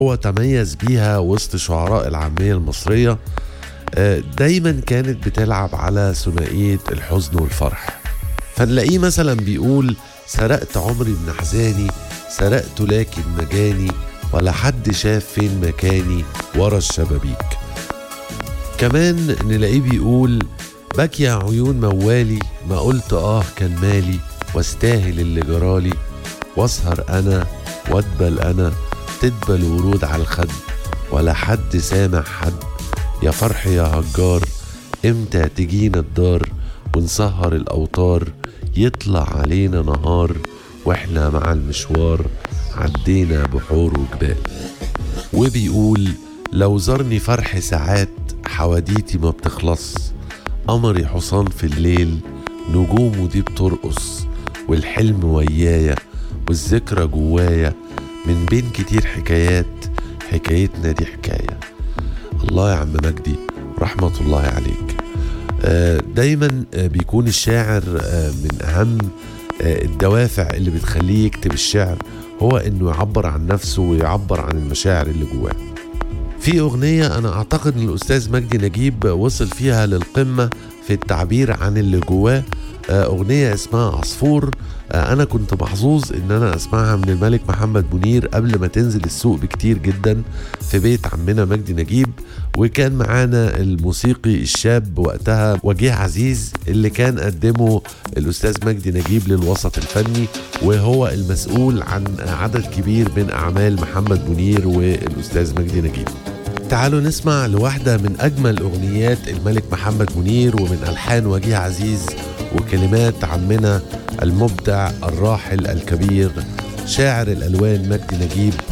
هو تميز بيها وسط شعراء العامية المصرية آه، دايما كانت بتلعب على ثنائية الحزن والفرح فنلاقيه مثلا بيقول سرقت عمري من أحزاني سرقت لكن مجاني ولا حد شاف فين مكاني ورا الشبابيك كمان نلاقيه بيقول بكي عيون موالي ما قلت اه كان مالي واستاهل اللي جرالي واسهر انا وادبل انا تدبل ورود على الخد ولا حد سامع حد يا فرح يا هجار امتى تجينا الدار ونسهر الاوتار يطلع علينا نهار واحنا مع المشوار عدينا بحور وجبال وبيقول لو زارني فرح ساعات حواديتي ما بتخلص قمري حصان في الليل نجومه دي بترقص والحلم ويايا والذكرى جوايا من بين كتير حكايات حكايتنا دي حكاية الله يا عم مجدي رحمة الله عليك آه، دايما آه، بيكون الشاعر آه، من أهم الدوافع اللي بتخليه يكتب الشعر هو انه يعبر عن نفسه ويعبر عن المشاعر اللي جواه في أغنية أنا أعتقد أن الأستاذ مجدي نجيب وصل فيها للقمة في التعبير عن اللي جواه أغنية اسمها عصفور انا كنت محظوظ ان انا اسمعها من الملك محمد منير قبل ما تنزل السوق بكتير جدا في بيت عمنا مجدي نجيب وكان معانا الموسيقي الشاب وقتها وجيه عزيز اللي كان قدمه الاستاذ مجدي نجيب للوسط الفني وهو المسؤول عن عدد كبير من اعمال محمد منير والاستاذ مجدي نجيب تعالوا نسمع لواحدة من أجمل أغنيات الملك محمد منير ومن ألحان وجيه عزيز وكلمات عمنا المبدع الراحل الكبير شاعر الألوان مجدي نجيب